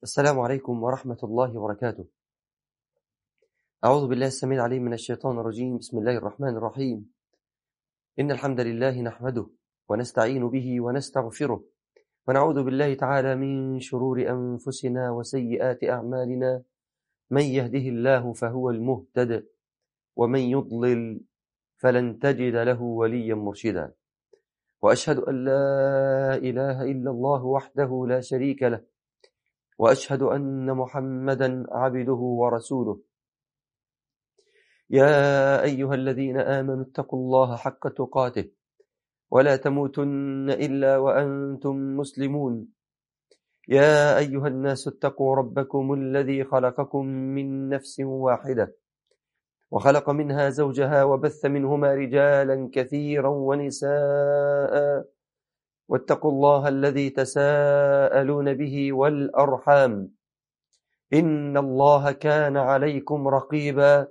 السلام عليكم ورحمة الله وبركاته أعوذ بالله السميع العليم من الشيطان الرجيم بسم الله الرحمن الرحيم إن الحمد لله نحمده ونستعين به ونستغفره ونعوذ بالله تعالى من شرور أنفسنا وسيئات أعمالنا من يهده الله فهو المهتد ومن يضلل فلن تجد له وليا مرشدا وأشهد أن لا إله إلا الله وحده لا شريك له وأشهد أن محمدا عبده ورسوله يا أيها الذين آمنوا اتقوا الله حق تقاته ولا تموتن إلا وأنتم مسلمون يا أيها الناس اتقوا ربكم الذي خلقكم من نفس واحدة وخلق منها زوجها وبث منهما رجالا كثيرا ونساء واتقوا الله الذي تساءلون به والأرحام إن الله كان عليكم رقيبا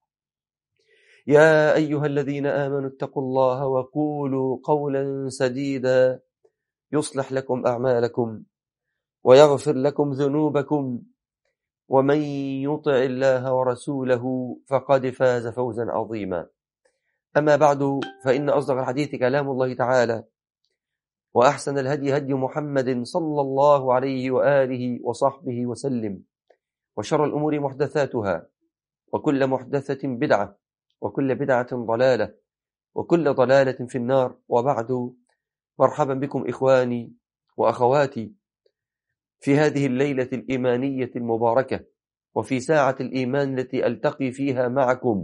يا أيها الذين آمنوا اتقوا الله وقولوا قولا سديدا يصلح لكم أعمالكم ويغفر لكم ذنوبكم ومن يطع الله ورسوله فقد فاز فوزا عظيما أما بعد فإن أصدق الحديث كلام الله تعالى وأحسن الهدي هدي محمد صلى الله عليه وآله وصحبه وسلم وشر الأمور محدثاتها وكل محدثة بدعة وكل بدعة ضلالة وكل ضلالة في النار وبعد مرحبا بكم إخواني وأخواتي في هذه الليلة الإيمانية المباركة وفي ساعة الإيمان التي ألتقي فيها معكم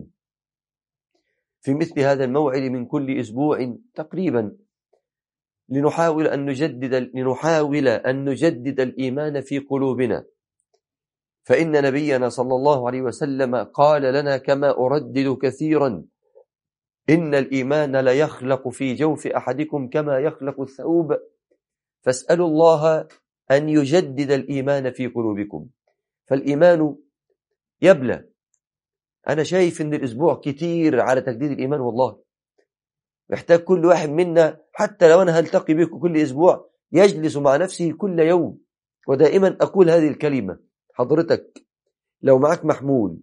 في مثل هذا الموعد من كل أسبوع تقريبا لنحاول أن نجدد لنحاول أن نجدد الإيمان في قلوبنا فإن نبينا صلى الله عليه وسلم قال لنا كما أردد كثيرا إن الإيمان ليخلق في جوف أحدكم كما يخلق الثوب فاسألوا الله أن يجدد الإيمان في قلوبكم فالإيمان يبلى أنا شايف إن الأسبوع كتير على تجديد الإيمان والله محتاج كل واحد منا حتى لو أنا هلتقي بكم كل أسبوع يجلس مع نفسه كل يوم ودائما أقول هذه الكلمة حضرتك لو معك محمول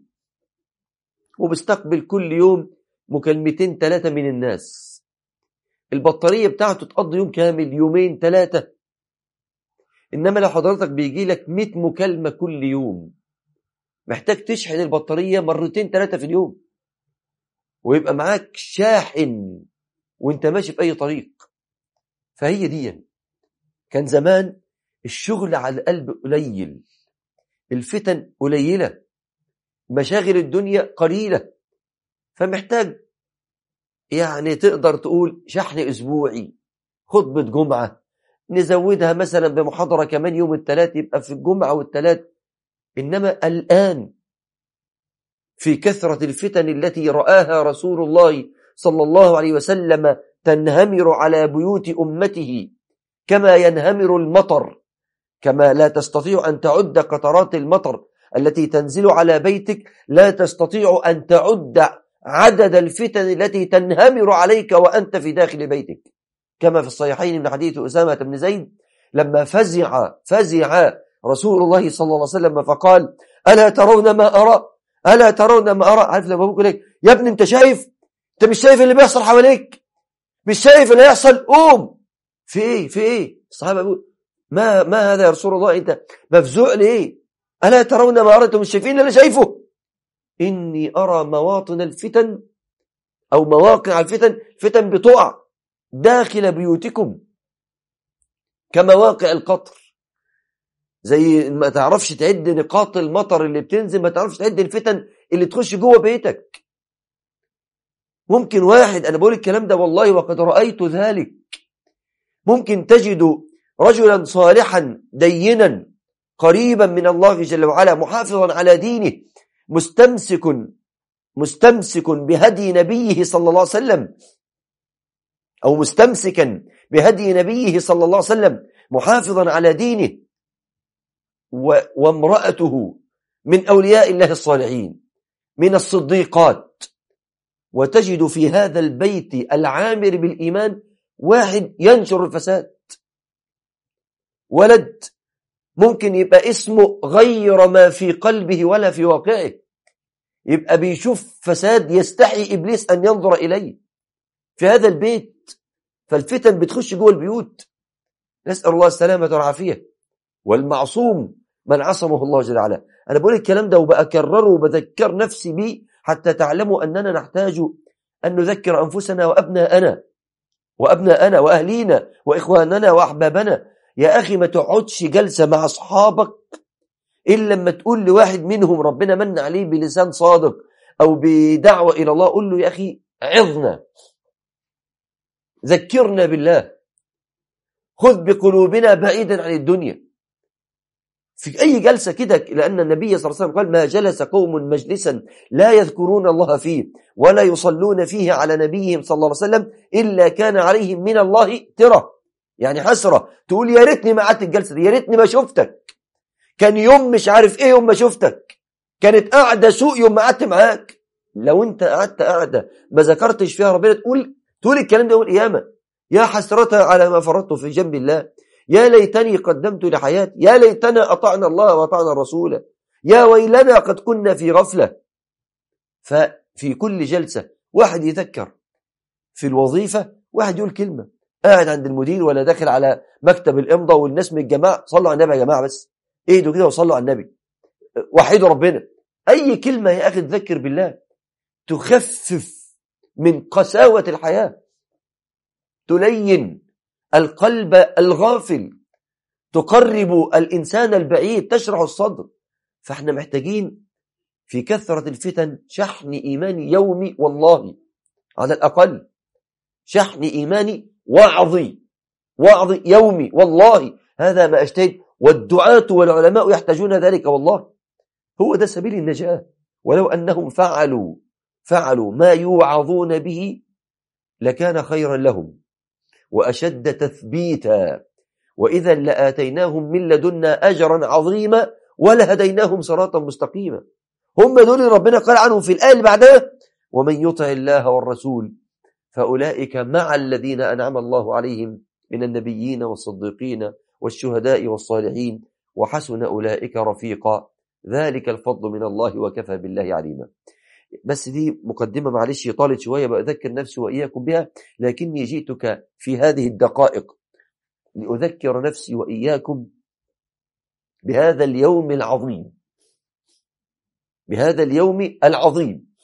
وبستقبل كل يوم مكالمتين ثلاثة من الناس البطارية بتاعته تقضي يوم كامل يومين ثلاثة إنما لو حضرتك بيجي لك 100 مكالمة كل يوم محتاج تشحن البطارية مرتين ثلاثة في اليوم ويبقى معاك شاحن وانت ماشي في أي طريق فهي دي كان زمان الشغل على القلب قليل الفتن قليلة مشاغل الدنيا قليلة فمحتاج يعني تقدر تقول شحن أسبوعي خطبة جمعة نزودها مثلا بمحاضرة كمان يوم الثلاث يبقى في الجمعة والثلاث إنما الآن في كثرة الفتن التي رآها رسول الله صلى الله عليه وسلم تنهمر على بيوت أمته كما ينهمر المطر كما لا تستطيع أن تعد قطرات المطر التي تنزل على بيتك لا تستطيع أن تعد عدد الفتن التي تنهمر عليك وأنت في داخل بيتك كما في الصحيحين من حديث أسامة بن زيد لما فزع فزع رسول الله صلى الله عليه وسلم فقال ألا ترون ما أرى ألا ترون ما أرى عارف لما بقول لك يا ابني أنت شايف أنت مش شايف اللي بيحصل حواليك مش شايف اللي يحصل قوم في إيه في إيه الصحابة بيقول ما ما هذا يا رسول الله أنت مفزوع ليه ألا ترون ما أرى أنتم مش شايفين اللي شايفه إني أرى مواطن الفتن أو مواقع الفتن فتن بتقع داخل بيوتكم كمواقع القطر زي ما تعرفش تعد نقاط المطر اللي بتنزل ما تعرفش تعد الفتن اللي تخش جوه بيتك ممكن واحد أنا بقول الكلام ده والله وقد رأيت ذلك ممكن تجد رجلا صالحا دينا قريبا من الله جل وعلا محافظا على دينه مستمسك مستمسك بهدي نبيه صلى الله عليه وسلم أو مستمسكا بهدي نبيه صلى الله عليه وسلم محافظا على دينه وامرأته من أولياء الله الصالحين من الصديقات وتجد في هذا البيت العامر بالإيمان واحد ينشر الفساد ولد ممكن يبقى اسمه غير ما في قلبه ولا في واقعه يبقى بيشوف فساد يستحي إبليس أن ينظر إليه في هذا البيت فالفتن بتخش جوه البيوت نسأل الله السلامة والعافية والمعصوم من عصمه الله جل وعلا أنا بقول الكلام ده وبأكرره وبذكر نفسي به حتى تعلموا أننا نحتاج أن نذكر أنفسنا وأبناءنا وأبناءنا وأهلينا وإخواننا وأحبابنا يا أخي ما تقعدش جلسة مع أصحابك إلا لما تقول لواحد منهم ربنا من عليه بلسان صادق أو بدعوة إلى الله قل له يا أخي عظنا ذكرنا بالله خذ بقلوبنا بعيدا عن الدنيا في أي جلسة كده لأن النبي صلى الله عليه وسلم قال ما جلس قوم مجلسا لا يذكرون الله فيه ولا يصلون فيه على نبيهم صلى الله عليه وسلم إلا كان عليهم من الله ترى يعني حسرة تقول يا ريتني ما قعدت الجلسة دي يا ريتني ما شفتك كان يوم مش عارف ايه يوم ما شفتك كانت قاعدة سوء يوم ما قعدت معاك لو انت قعدت قاعدة ما ذكرتش فيها ربنا تقول تقول الكلام ده يوم القيامة يا حسرة على ما فرطت في جنب الله يا ليتني قدمت لحياتي يا ليتنا أطعنا الله وأطعنا الرسول يا ويلنا قد كنا في غفلة ففي كل جلسة واحد يذكر في الوظيفة واحد يقول كلمة قاعد عند المدير ولا داخل على مكتب الإمضة والناس من الجماعة صلوا على النبي يا جماعة بس اهدوا كده وصلوا على النبي وحيدوا ربنا أي كلمة يا أخي تذكر بالله تخفف من قساوة الحياة تلين القلب الغافل تقرب الإنسان البعيد تشرح الصدر فاحنا محتاجين في كثرة الفتن شحن إيماني يومي والله على الأقل شحن إيماني وعظي وعظي يومي والله هذا ما أجتهد والدعاة والعلماء يحتاجون ذلك والله هو ده سبيل النجاة ولو أنهم فعلوا فعلوا ما يوعظون به لكان خيرا لهم وأشد تثبيتا وإذا لآتيناهم من لدنا أجرا عظيما ولهديناهم صراطا مستقيما هم دول ربنا قال عنهم في الآية اللي بعدها ومن يطع الله والرسول فأولئك مع الذين أنعم الله عليهم من النبيين والصديقين والشهداء والصالحين وحسن أولئك رفيقا ذلك الفضل من الله وكفى بالله عليما بس دي مقدمة معلش طالت شوية بأذكر نفسي وإياكم بها لكني جئتك في هذه الدقائق لأذكر نفسي وإياكم بهذا اليوم العظيم بهذا اليوم العظيم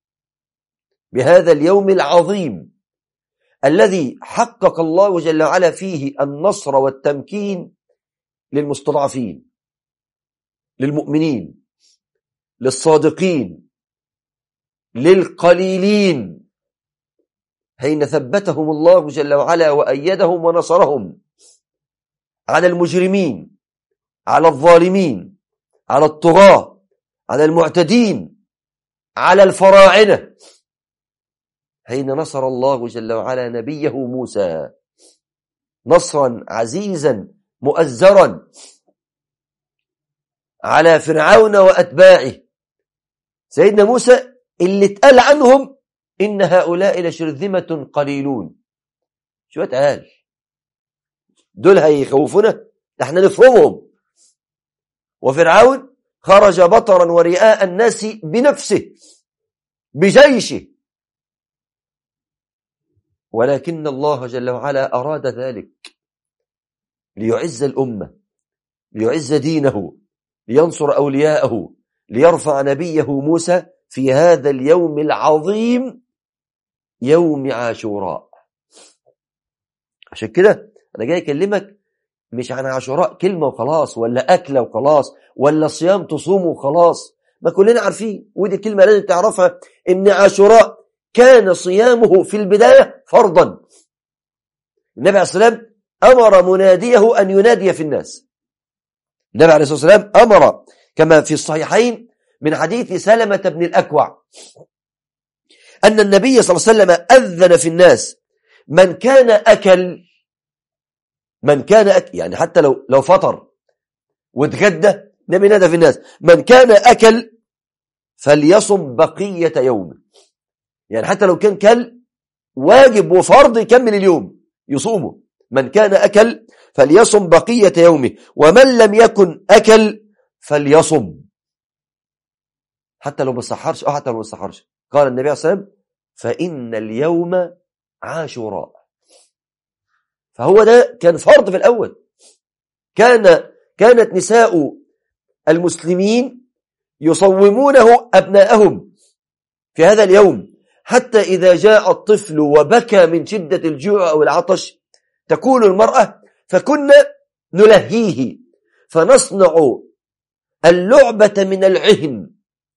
بهذا اليوم العظيم الذي حقق الله جل وعلا فيه النصر والتمكين للمستضعفين للمؤمنين للصادقين للقليلين حين ثبتهم الله جل وعلا وأيدهم ونصرهم على المجرمين على الظالمين على الطغاة على المعتدين على الفراعنة حين نصر الله جل وعلا نبيه موسى نصرا عزيزا مؤزرا على فرعون وأتباعه سيدنا موسى اللي اتقال عنهم إن هؤلاء لشرذمة قليلون شو اتقال دول هيخوفونا احنا نفهمهم وفرعون خرج بطرا ورئاء الناس بنفسه بجيشه ولكن الله جل وعلا أراد ذلك ليعز الأمة ليعز دينه لينصر أولياءه ليرفع نبيه موسى في هذا اليوم العظيم يوم عاشوراء عشان كده أنا جاي أكلمك مش عن عاشوراء كلمة وخلاص ولا أكلة وخلاص ولا صيام تصوم وخلاص ما كلنا عارفين ودي كلمة لازم تعرفها إن عاشوراء كان صيامه في البداية فرضا النبي عليه الصلاة والسلام أمر مناديه أن ينادي في الناس النبي عليه الصلاة والسلام أمر كما في الصحيحين من حديث سلمة بن الأكوع أن النبي صلى الله عليه وسلم أذن في الناس من كان أكل من كان أكل يعني حتى لو لو فطر واتغدى النبي نادى في الناس من كان أكل فليصم بقية يوم يعني حتى لو كان كل واجب وفرض يكمل اليوم يصومه من كان أكل فليصم بقية يومه ومن لم يكن أكل فليصم حتى لو ما سحرش أو حتى لو ما سحرش قال النبي عليه الصلاة والسلام فإن اليوم عاشوراء فهو ده كان فرض في الأول كان كانت نساء المسلمين يصومونه أبناءهم في هذا اليوم حتى إذا جاء الطفل وبكى من شدة الجوع أو العطش تقول المرأة فكنا نلهيه فنصنع اللعبة من العهن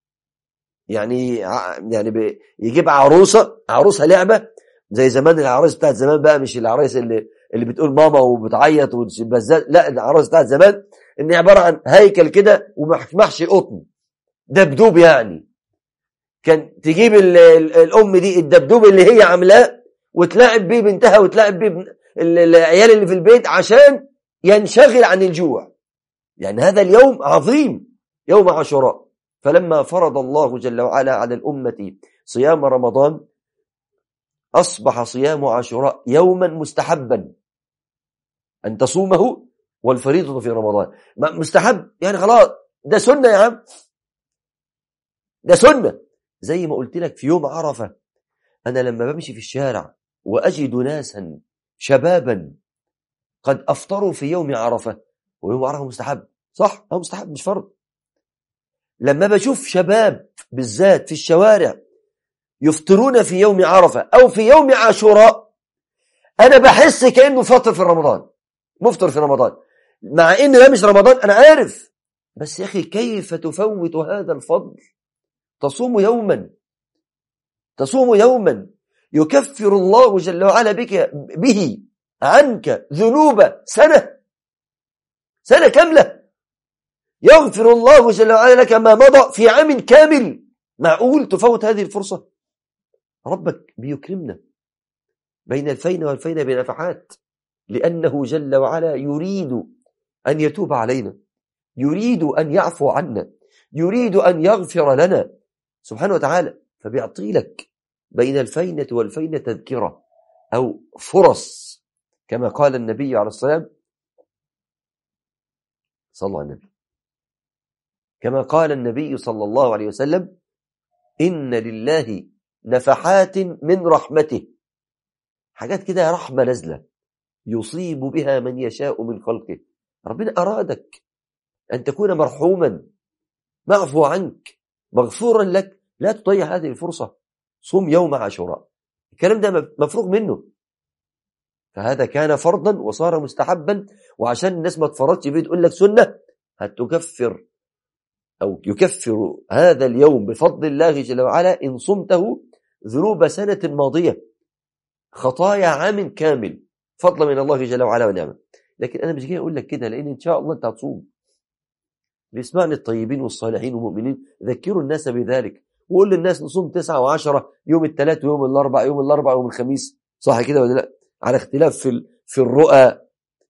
يعني يعني يجيب عروسة عروسها لعبة زي زمان العرايس بتاعت زمان بقى مش العرايس اللي اللي بتقول ماما وبتعيط وبزات لا العرايس بتاعت زمان ان عبارة عن هيكل كده ومحشي قطن دبدوب يعني كان تجيب الام دي الدبدوب اللي هي عاملاه وتلاعب بيه بنتها وتلاعب بيه العيال اللي في البيت عشان ينشغل عن الجوع يعني هذا اليوم عظيم يوم عاشوراء فلما فرض الله جل وعلا على الأمة صيام رمضان أصبح صيام عاشوراء يوما مستحبا أن تصومه والفريضة في رمضان مستحب يعني خلاص ده سنة يا عم ده سنة زي ما قلت لك في يوم عرفة أنا لما بمشي في الشارع وأجد ناسا شبابا قد أفطروا في يوم عرفة ويوم عرفة مستحب صح؟ هو مستحب مش فرض لما بشوف شباب بالذات في الشوارع يفطرون في يوم عرفة أو في يوم عاشوراء أنا بحس كأنه فطر في رمضان مفطر في رمضان مع إن ده مش رمضان أنا عارف بس يا أخي كيف تفوت هذا الفضل تصوم يوما تصوم يوما يكفر الله جل وعلا بك به عنك ذنوب سنة سنة كاملة يغفر الله جل وعلا لك ما مضى في عام كامل معقول تفوت هذه الفرصة ربك بيكرمنا بين الفين والفين بنفحات لأنه جل وعلا يريد أن يتوب علينا يريد أن يعفو عنا يريد أن يغفر لنا سبحانه وتعالى فبيعطي لك بين الفينة والفينة تذكرة أو فرص كما قال النبي عليه الصلاة صلى الله عليه وسلم كما قال النبي صلى الله عليه وسلم إن لله نفحات من رحمته حاجات كده رحمة نزلة يصيب بها من يشاء من خلقه ربنا أرادك أن تكون مرحوما معفو عنك مغفورا لك لا تضيع هذه الفرصة صوم يوم عاشوراء الكلام ده مفروغ منه فهذا كان فرضا وصار مستحبا وعشان الناس ما تفرطش فيه تقول لك سنة هتكفر أو يكفر هذا اليوم بفضل الله جل وعلا إن صمته ذنوب سنة ماضية خطايا عام كامل فضلا من الله جل وعلا ونعمه لكن أنا مش جاي أقول لك كده لأن إن شاء الله أنت هتصوم بيسمعني الطيبين والصالحين والمؤمنين ذكروا الناس بذلك وقول للناس نصوم تسعة وعشرة يوم الثلاث ويوم الأربع يوم الأربع ويوم الخميس صح كده ولا لا على اختلاف في في الرؤى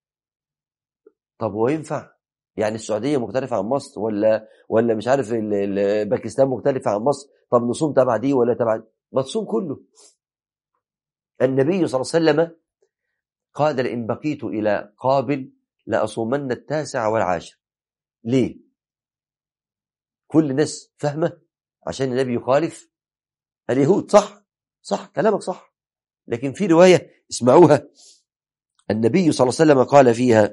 طب هو ينفع يعني السعودية مختلفة عن مصر ولا ولا مش عارف باكستان مختلفة عن مصر طب نصوم تبع دي ولا تبع ما تصوم كله النبي صلى الله عليه وسلم قال لئن بقيت إلى قابل لأصومن التاسع والعاشر ليه كل الناس فاهمة عشان النبي يخالف اليهود صح صح كلامك صح لكن في رواية اسمعوها النبي صلى الله عليه وسلم قال فيها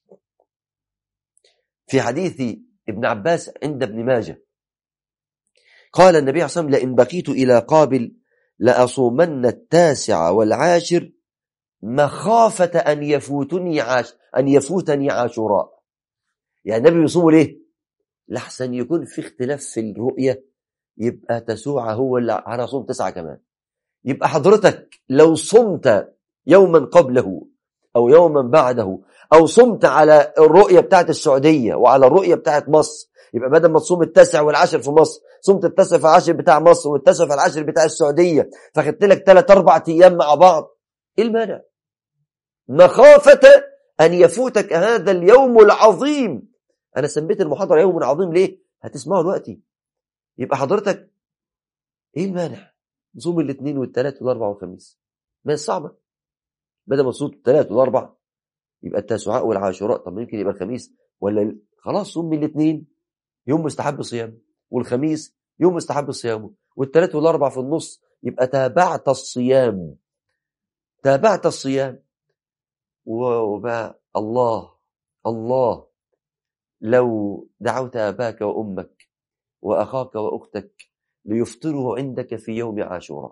في حديث ابن عباس عند ابن ماجه قال النبي صلى الله عليه وسلم لئن بقيت إلى قابل لأصومن التاسع والعاشر مخافة أن يفوتني عاش أن يفوتني عاشوراء يعني النبي يصوم ليه؟ لحسن يكون في اختلاف في الرؤية يبقى تسوع هو اللي أنا أصوم تسعة كمان يبقى حضرتك لو صمت يوما قبله أو يوما بعده أو صمت على الرؤية بتاعت السعودية وعلى الرؤية بتاعت مصر يبقى بدل ما تصوم التاسع والعاشر في مصر صمت التاسع والعاشر بتاع مصر والتاسع والعاشر بتاع السعودية فخدت لك ثلاث أربع أيام مع بعض إيه المانع؟ مخافة أن يفوتك هذا اليوم العظيم أنا سميت المحاضرة يوم عظيم ليه؟ هتسمعه دلوقتي يبقى حضرتك إيه المانع؟ نصوم الاثنين والثلاث والاربع والخميس ما هي صعبه بدل ما تصوم الثلاث والاربع يبقى التاسعاء والعاشوراء طب يمكن يبقى الخميس ولا خلاص صوم من الاثنين يوم مستحب صيام والخميس يوم مستحب صيامه والثلاث والاربع في النص يبقى تابعت الصيام تابعت الصيام وبقى الله الله لو دعوت اباك وامك واخاك واختك ليفطروا عندك في يوم عاشوراء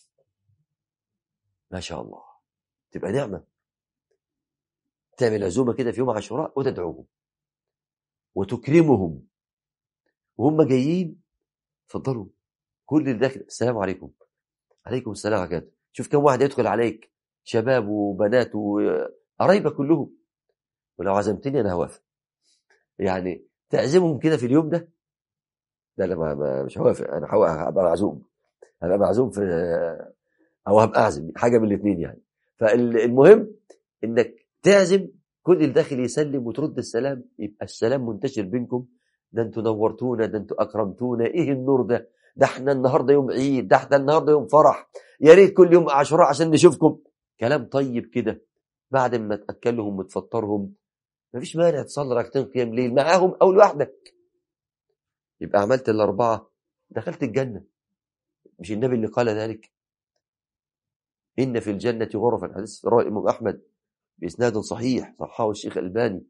ما شاء الله تبقى نعمه تعمل عزومه كده في يوم عاشوراء وتدعوهم وتكرمهم وهم جايين اتفضلوا كل اللي داخل السلام عليكم عليكم السلام عليكم شوف كم واحد يدخل عليك شباب وبنات وقرايبك كلهم ولو عزمتني انا هوافق يعني تعزمهم كده في اليوم ده لا لا ما ما مش هوافق انا هبقى معزوم هبقى معزوم في او هبقى اعزم حاجه من الاثنين يعني فالمهم انك تعزم كل اللي داخل يسلم وترد السلام يبقى السلام منتشر بينكم ده انتوا نورتونا ده انتوا اكرمتونا ايه النور ده ده احنا النهارده يوم عيد ده احنا النهارده يوم فرح يا ريت كل يوم عاشوراء عشان نشوفكم كلام طيب كده بعد ما تاكلهم وتفطرهم مفيش مانع تصلي ركعتين قيام ليل معاهم او لوحدك يبقى عملت الاربعه دخلت الجنه مش النبي اللي قال ذلك ان في الجنه غرفا حديث رواه الامام احمد باسناد صحيح صححه الشيخ الباني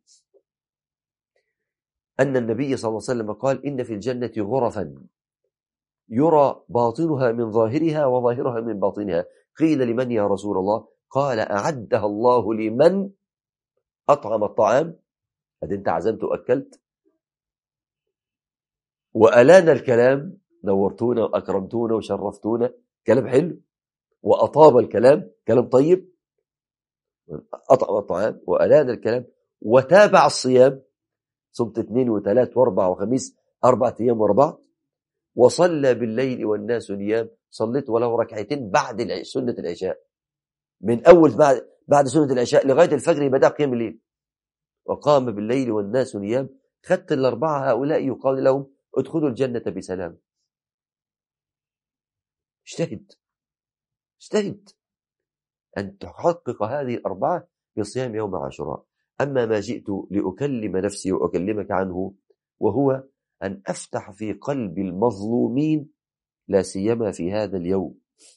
أن النبي صلى الله عليه وسلم قال إن في الجنة غرفا يرى باطنها من ظاهرها وظاهرها من باطنها قيل لمن يا رسول الله قال أعدها الله لمن أطعم الطعام هذا أنت عزمت وأكلت وألان الكلام نورتونا وأكرمتونا وشرفتونا كلام حلو وأطاب الكلام كلام طيب أطعم الطعام وألان الكلام وتابع الصيام صمت اثنين وثلاث واربع وخميس اربع ايام ورا بعض وصلى بالليل والناس نيام صليت ولو ركعتين بعد سنه العشاء من اول بعد بعد سنه العشاء لغايه الفجر بدا قيام الليل وقام بالليل والناس نيام خدت الاربعه هؤلاء يقال لهم ادخلوا الجنه بسلام اجتهد اجتهد ان تحقق هذه الاربعه بصيام يوم عاشوراء أما ما جئت لأكلم نفسي وأكلمك عنه وهو أن أفتح في قلب المظلومين لا سيما في هذا اليوم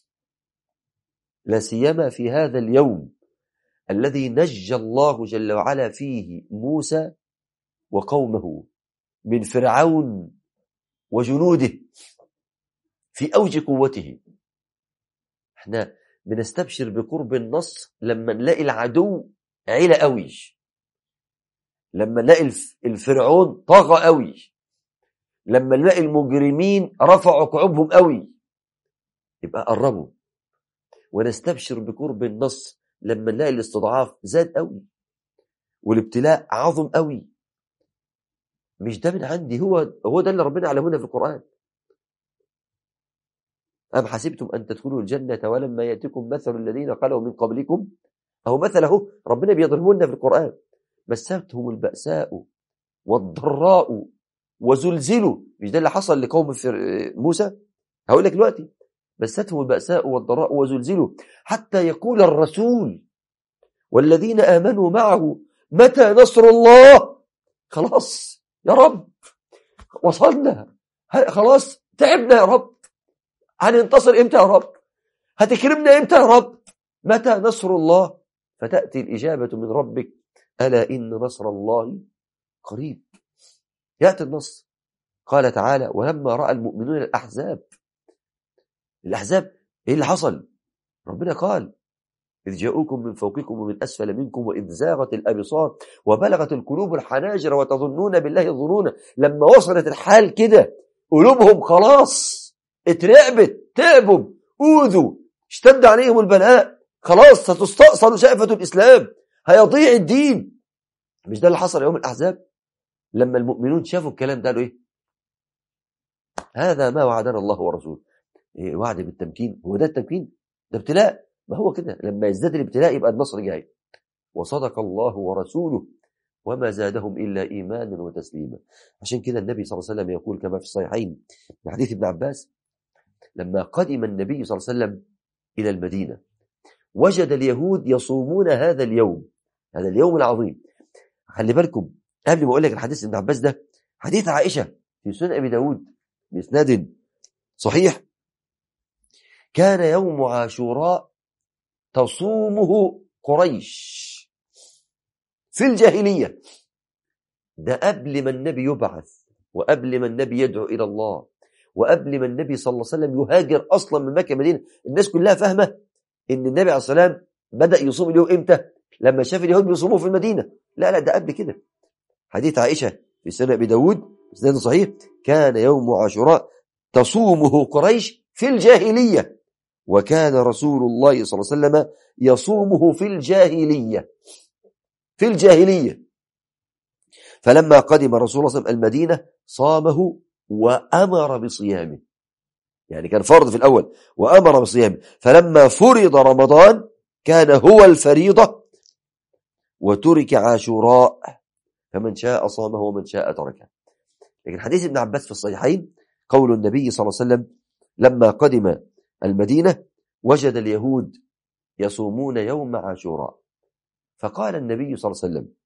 لا سيما في هذا اليوم الذي نجى الله جل وعلا فيه موسى وقومه من فرعون وجنوده في أوج قوته احنا بنستبشر بقرب النصر لما نلاقي العدو عيلة قوي لما نلاقي الفرعون طغى قوي لما نلاقي المجرمين رفعوا كعوبهم قوي يبقى قربوا ونستبشر بقرب النص لما نلاقي الاستضعاف زاد قوي والابتلاء عظم قوي مش ده من عندي هو هو ده اللي ربنا علمنا في القرآن أم حسبتم أن تدخلوا الجنة ولما يأتكم مثل الذين قالوا من قبلكم أو مثله ربنا بيضربه لنا في القرآن مستهم البأساء والضراء وزلزلوا مش ده اللي حصل لقوم موسى هقول لك دلوقتي مستهم البأساء والضراء وزلزلوا حتى يقول الرسول والذين آمنوا معه متى نصر الله خلاص يا رب وصلنا خلاص تعبنا يا رب هننتصر امتى يا رب هتكرمنا امتى يا رب متى نصر الله فتأتي الإجابة من ربك ألا إن نصر الله قريب يأتي النص قال تعالى ولما رأى المؤمنون الأحزاب الأحزاب إيه اللي حصل ربنا قال إذ جاءوكم من فوقكم ومن أسفل منكم وإذ زاغت الأبصار وبلغت القلوب الحناجر وتظنون بالله الظنون لما وصلت الحال كده قلوبهم خلاص اترعبت تعبوا أوذوا اشتد عليهم البلاء خلاص ستستأصل شائفة الإسلام هيضيع الدين مش ده اللي حصل يوم الأحزاب لما المؤمنون شافوا الكلام ده قالوا إيه هذا ما وعدنا الله ورسوله إيه وعد بالتمكين هو ده التمكين ده ابتلاء ما هو كده لما يزداد الابتلاء يبقى النصر جاي وصدق الله ورسوله وما زادهم إلا إيمانا وتسليما عشان كده النبي صلى الله عليه وسلم يقول كما في الصحيحين من حديث ابن عباس لما قدم النبي صلى الله عليه وسلم إلى المدينة وجد اليهود يصومون هذا اليوم هذا اليوم العظيم خلي بالكم قبل ما اقول لك الحديث ابن عباس ده حديث عائشه في سنن ابي داود باسناد صحيح كان يوم عاشوراء تصومه قريش في الجاهليه ده قبل ما النبي يبعث وقبل ما النبي يدعو الى الله وقبل ما النبي صلى الله عليه وسلم يهاجر اصلا من مكه مدينه الناس كلها فاهمه ان النبي عليه الصلاه والسلام بدا يصوم اليوم امتى لما شاف اليهود بيصوموا في المدينه لا لا ده قبل كده حديث عائشه في سنه ابي داود اسناد صحيح كان يوم عاشوراء تصومه قريش في الجاهليه وكان رسول الله صلى الله عليه وسلم يصومه في الجاهليه في الجاهليه فلما قدم رسول الله صلى الله عليه وسلم المدينه صامه وامر بصيامه يعني كان فرض في الاول وامر بصيامه فلما فرض رمضان كان هو الفريضه وترك عاشوراء فمن شاء صامه ومن شاء تركه لكن حديث ابن عباس في الصحيحين قول النبي صلى الله عليه وسلم لما قدم المدينة وجد اليهود يصومون يوم عاشوراء فقال النبي صلى الله عليه وسلم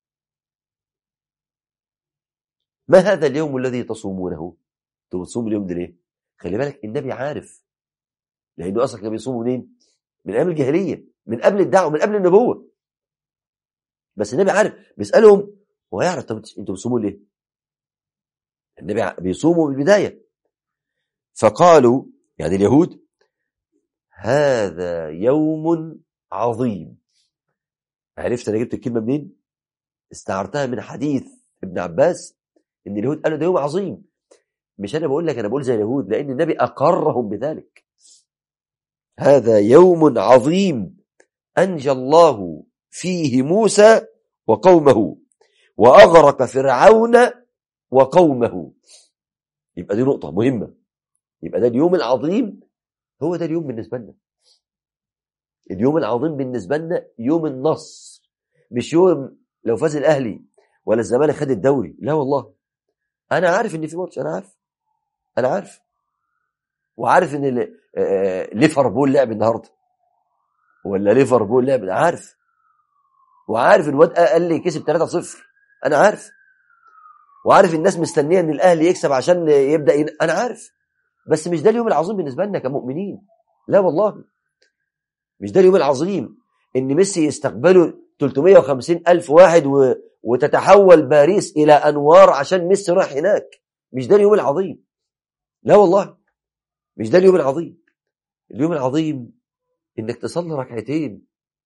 ما هذا اليوم الذي تصومونه انتم بتصوموا اليوم ده ليه خلي بالك النبي عارف لانه اصلا كان بيصوموا منين من ايام الجاهليه من قبل الدعوه من قبل النبوه بس النبي عارف بيسالهم هو يعرف طب انتوا بتصوموا ليه النبي بيصوموا من البدايه فقالوا يعني اليهود هذا يوم عظيم عرفت انا جبت الكلمه منين استعرتها من حديث ابن عباس ان اليهود قالوا ده يوم عظيم مش انا بقول لك انا بقول زي اليهود لان النبي اقرهم بذلك هذا يوم عظيم انجى الله فيه موسى وقومه واغرق فرعون وقومه يبقى دي نقطه مهمه يبقى ده اليوم العظيم هو ده اليوم بالنسبه لنا اليوم العظيم بالنسبه لنا يوم النصر مش يوم لو فاز الاهلي ولا الزمالك خد الدوري لا والله انا عارف ان في ماتش انا عارف انا عارف وعارف ان ليفربول لعب النهارده ولا ليفربول لعب عارف وعارف الواد قال لي كسب 3-0 انا عارف وعارف الناس مستنيه ان الاهلي يكسب عشان يبدا ين... انا عارف بس مش ده اليوم العظيم بالنسبه لنا كمؤمنين لا والله مش ده اليوم العظيم ان ميسي يستقبله 350 الف واحد و... وتتحول باريس الى انوار عشان ميسي راح هناك مش ده اليوم العظيم لا والله مش ده اليوم العظيم اليوم العظيم انك تصلي ركعتين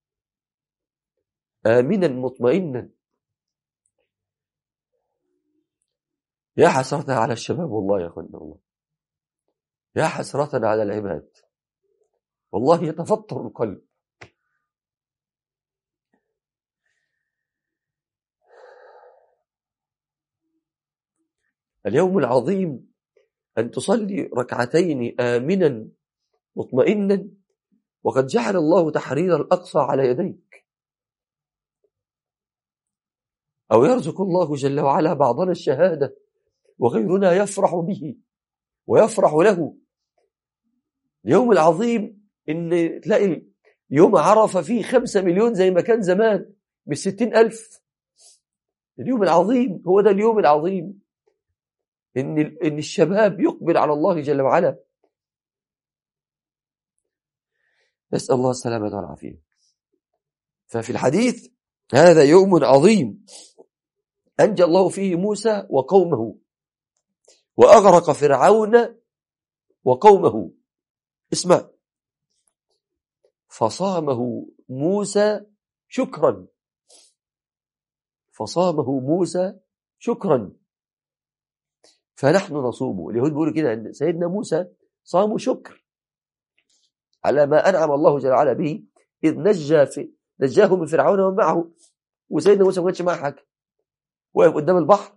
امنا مطمئنا يا حسرة على الشباب والله يا اخوانا والله يا حسرة على العباد والله يتفطر القلب اليوم العظيم أن تصلي ركعتين آمنا مطمئنا وقد جعل الله تحرير الأقصى على يديك أو يرزق الله جل وعلا بعضنا الشهادة وغيرنا يفرح به ويفرح له اليوم العظيم إن تلاقي يوم عرفة فيه خمسة مليون زي ما كان زمان بستين ألف اليوم العظيم هو ده اليوم العظيم إن إن الشباب يقبل على الله جل وعلا نسأل الله السلامة والعافية ففي الحديث هذا يوم عظيم أنجى الله فيه موسى وقومه وأغرق فرعون وقومه اسمع فصامه موسى شكرا فصامه موسى شكرا فنحن نصوم اليهود بيقولوا كده ان سيدنا موسى صاموا شكر على ما انعم الله جل وعلا به اذ نجى في نجاه من فرعون ومن معه وسيدنا موسى ما كانش معاه حاجه واقف قدام البحر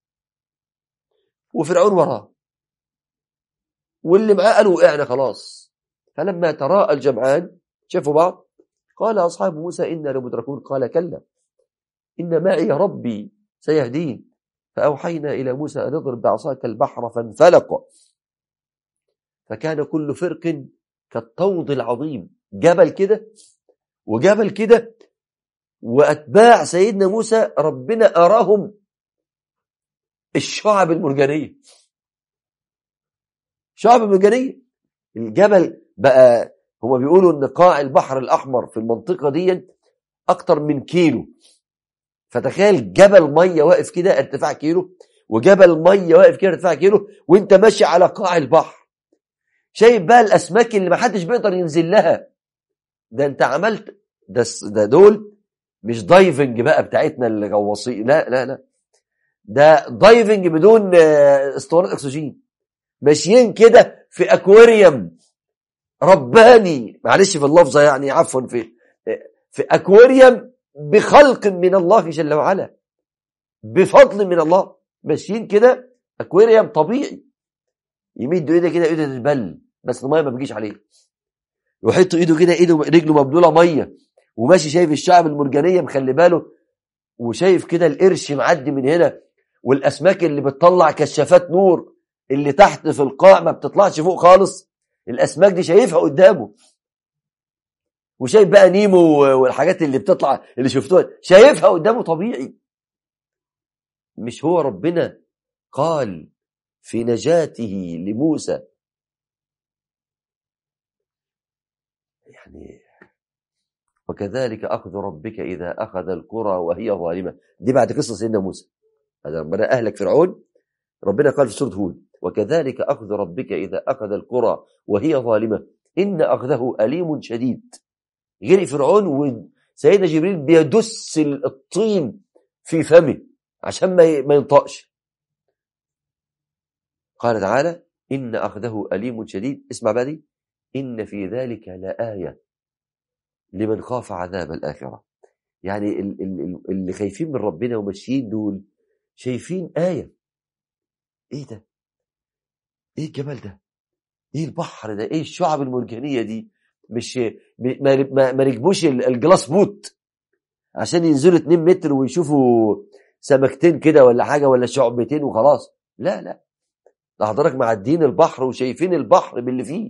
وفرعون وراه واللي معاه قالوا وقعنا خلاص فلما تراءى الجمعان شافوا بعض قال اصحاب موسى انا لمدركون قال كلا ان معي ربي سيهدين فأوحينا إلى موسى أن اضرب بعصاك البحر فانفلق فكان كل فرق كالطود العظيم جبل كده وجبل كده وأتباع سيدنا موسى ربنا أراهم الشعب المرجانية شعب مرجانية الجبل بقى هما بيقولوا ان قاع البحر الأحمر في المنطقة دي أكتر من كيلو فتخيل جبل مية واقف كده ارتفاع كيلو وجبل مية واقف كده ارتفاع كيلو وانت ماشي على قاع البحر شايف بقى الأسماك اللي محدش بيقدر ينزل لها ده انت عملت ده, ده دول مش دايفنج بقى بتاعتنا اللي غواصين لا لا لا ده دايفنج بدون اسطوانات اكسجين ماشيين كده في اكواريوم رباني معلش في اللفظه يعني عفوا في في اكواريوم بخلق من الله جل وعلا بفضل من الله ماشيين كده اكواريوم طبيعي يمد ايده كده ايده تتبل بس الميه ما بيجيش عليه يحط ايده كده ايده رجله مبلوله ميه وماشي شايف الشعب المرجانيه مخلي باله وشايف كده القرش معدي من هنا والاسماك اللي بتطلع كشافات نور اللي تحت في القاع ما بتطلعش فوق خالص الاسماك دي شايفها قدامه وشايف بقى نيمو والحاجات اللي بتطلع اللي شفتوها شايفها قدامه طبيعي مش هو ربنا قال في نجاته لموسى يعني وكذلك أخذ ربك إذا أخذ القرى وهي ظالمة دي بعد قصة سيدنا موسى هذا ربنا أهلك فرعون ربنا قال في سورة هود وكذلك أخذ ربك إذا أخذ القرى وهي ظالمة إن أخذه أليم شديد غير فرعون وسيدنا جبريل بيدس الطين في فمه عشان ما ينطقش قال تعالى إن أخذه أليم شديد اسمع بقى دي إن في ذلك لآية لمن خاف عذاب الآخرة يعني اللي خايفين من ربنا وماشيين دول شايفين آية إيه ده إيه الجمال ده إيه البحر ده إيه الشعب المرجانية دي مش ما, ما ركبوش الجلاس بوت عشان ينزلوا 2 متر ويشوفوا سمكتين كده ولا حاجة ولا شعبتين وخلاص لا لا ده حضرتك معديين البحر وشايفين البحر باللي فيه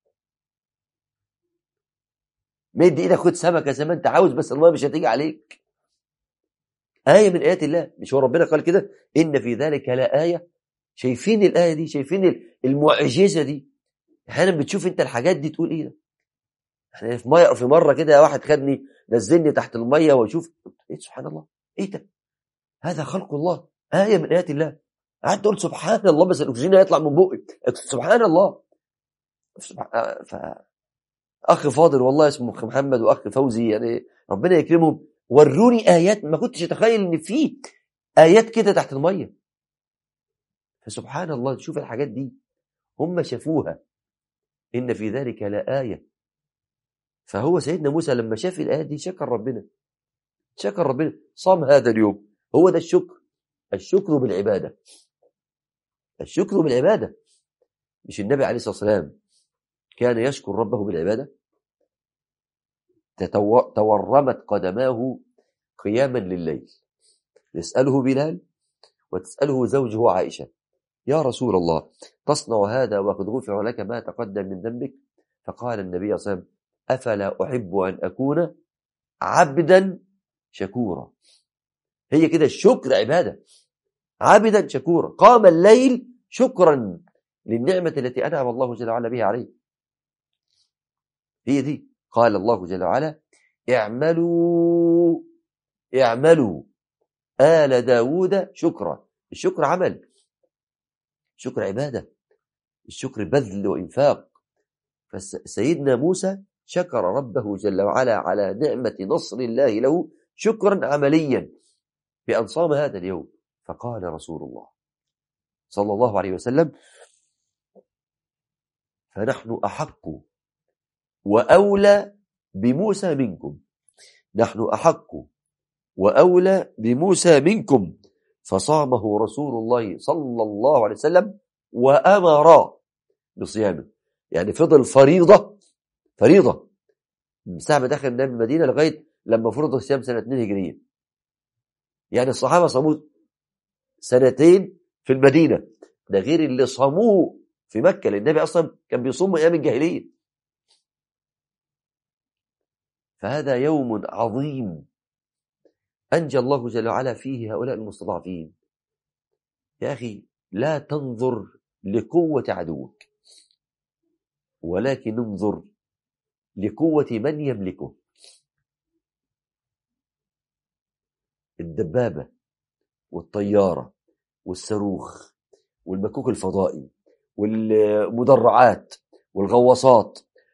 مد ايدك خد سمكه زي ما انت عاوز بس الميه مش هتيجي عليك آية من آيات الله مش هو ربنا قال كده إن في ذلك لآية شايفين الآية دي شايفين المعجزة دي أحيانا بتشوف أنت الحاجات دي تقول إيه ده احنا في مية في مرة كده واحد خدني نزلني تحت المية واشوف إيه سبحان الله إيه ده هذا خلق الله آية من آيات الله قعدت أقول سبحان الله بس الأكسجين هيطلع من بقي سبحان الله ف... اخ فاضل والله اسمه اخ محمد واخ فوزي يعني ربنا يكرمهم وروني ايات ما كنتش اتخيل ان في ايات كده تحت الميه فسبحان الله تشوف الحاجات دي هم شافوها ان في ذلك لآية فهو سيدنا موسى لما شاف الآيات دي شكر ربنا شكر ربنا صام هذا اليوم هو ده الشكر الشكر بالعبادة الشكر بالعبادة مش النبي عليه الصلاة والسلام كان يشكر ربه بالعبادة تورمت قدماه قياما لليل يسأله بلال وتسأله زوجه عائشة يا رسول الله تصنع هذا وقد غفر لك ما تقدم من ذنبك فقال النبي صلى الله عليه وسلم أفلا أحب أن أكون عبدا شكورا هي كده الشكر عبادة عبدا شكورا قام الليل شكرا للنعمة التي أنعم الله جل وعلا بها عليه هي دي قال الله جل وعلا اعملوا اعملوا آل داود شكرا الشكر عمل الشكر عبادة الشكر بذل وإنفاق فسيدنا موسى شكر ربه جل وعلا على نعمة نصر الله له شكرا عمليا بأن صام هذا اليوم فقال رسول الله صلى الله عليه وسلم فنحن أحق وأولى بموسى منكم نحن أحق وأولى بموسى منكم فصامه رسول الله صلى الله عليه وسلم وأمر بصيامه يعني فضل فريضة فريضة من ساعة ما دخل النبي المدينة لغاية لما فرض الصيام سنة 2 هجرية يعني الصحابة صاموا سنتين في المدينة ده غير اللي صاموه في مكة لأن النبي أصلا كان بيصوم أيام الجاهلية فهذا يوم عظيم أنجى الله جل وعلا فيه هؤلاء المستضعفين يا أخي لا تنظر لقوة عدوك ولكن انظر لقوة من يملكه الدبابة والطيارة والصاروخ والمكوك الفضائي والمدرعات والغواصات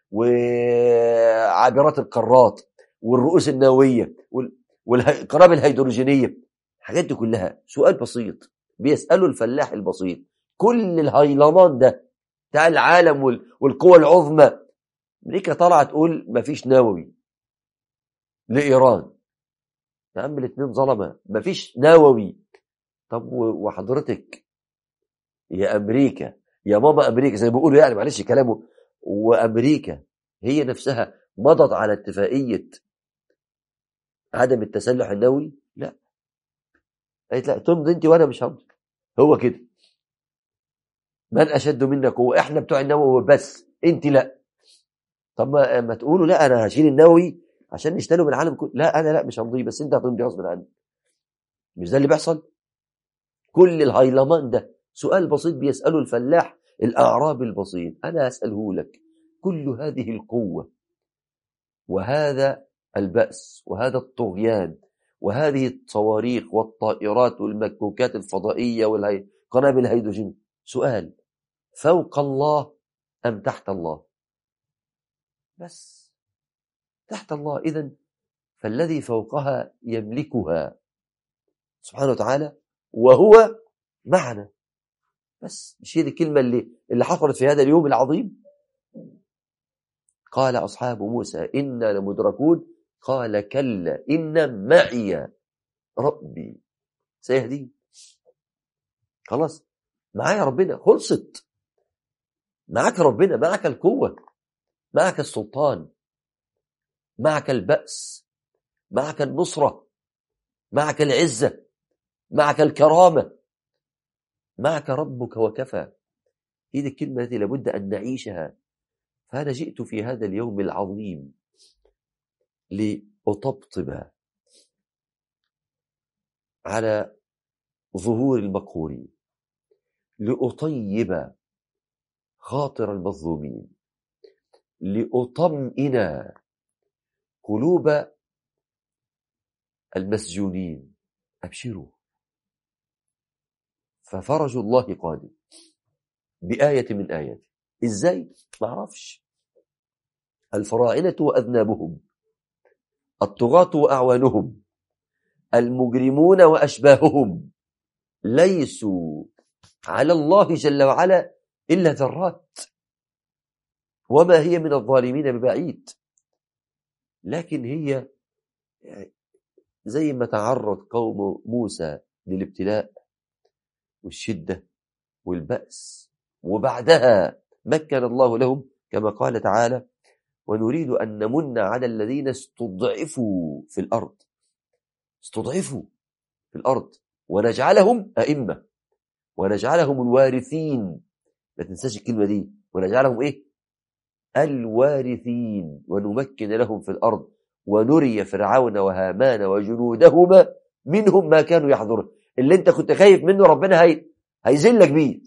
وعابرات القارات والرؤوس النووية والقنابل الهيدروجينية الحاجات دي كلها سؤال بسيط بيسأله الفلاح البسيط كل الهيلمان ده بتاع العالم والقوى العظمى امريكا طالعه تقول مفيش نووي لايران يا عم الاثنين ظلمه مفيش نووي طب وحضرتك يا امريكا يا ماما امريكا زي ما بيقولوا يعني معلش كلامه وامريكا هي نفسها مضت على اتفاقيه عدم التسلح النووي لا قالت لا تمضي انت وانا مش همضي هو كده من اشد منك قوه احنا بتوع النووي بس انت لا طب ما, ما تقولوا لا انا هشيل النووي عشان نشتغله من العالم كله لا انا لا مش همضي بس انت هتمضي غصب عني مش ده اللي بيحصل كل الهيلمان ده سؤال بسيط بيساله الفلاح الاعرابي البسيط انا اساله لك كل هذه القوه وهذا البأس وهذا الطغيان وهذه الصواريخ والطائرات والمكوكات الفضائية والقنابل الهيدروجين سؤال فوق الله أم تحت الله بس تحت الله إذا فالذي فوقها يملكها سبحانه وتعالى وهو معنا بس مش هي دي الكلمة اللي اللي حصلت في هذا اليوم العظيم قال أصحاب موسى إنا لمدركون قال كلا إن معي ربي سيهدي خلاص معايا ربنا خلصت معك ربنا معك القوة معك السلطان معك البأس معك النصرة معك العزة معك الكرامة معك ربك وكفى هذه الكلمة التي لابد أن نعيشها فأنا جئت في هذا اليوم العظيم لأطبطب على ظهور المقهورين لأطيب خاطر المظلومين لأطمئن قلوب المسجونين أبشروا ففرج الله قادم بآية من آياته إزاي؟ ما أعرفش الفراعنة وأذنابهم الطغاة وأعوانهم المجرمون وأشباههم ليسوا على الله جل وعلا إلا ذرات وما هي من الظالمين ببعيد لكن هي زي ما تعرض قوم موسى للابتلاء والشدة والبأس وبعدها مكن الله لهم كما قال تعالى ونريد أن نمن على الذين استضعفوا في الأرض استضعفوا في الأرض ونجعلهم أئمة ونجعلهم الوارثين ما تنساش الكلمة دي ونجعلهم إيه الوارثين ونمكن لهم في الأرض ونري فرعون وهامان وجنودهما منهم ما كانوا يحضرون اللي انت كنت خايف منه ربنا هي هيذلك بيه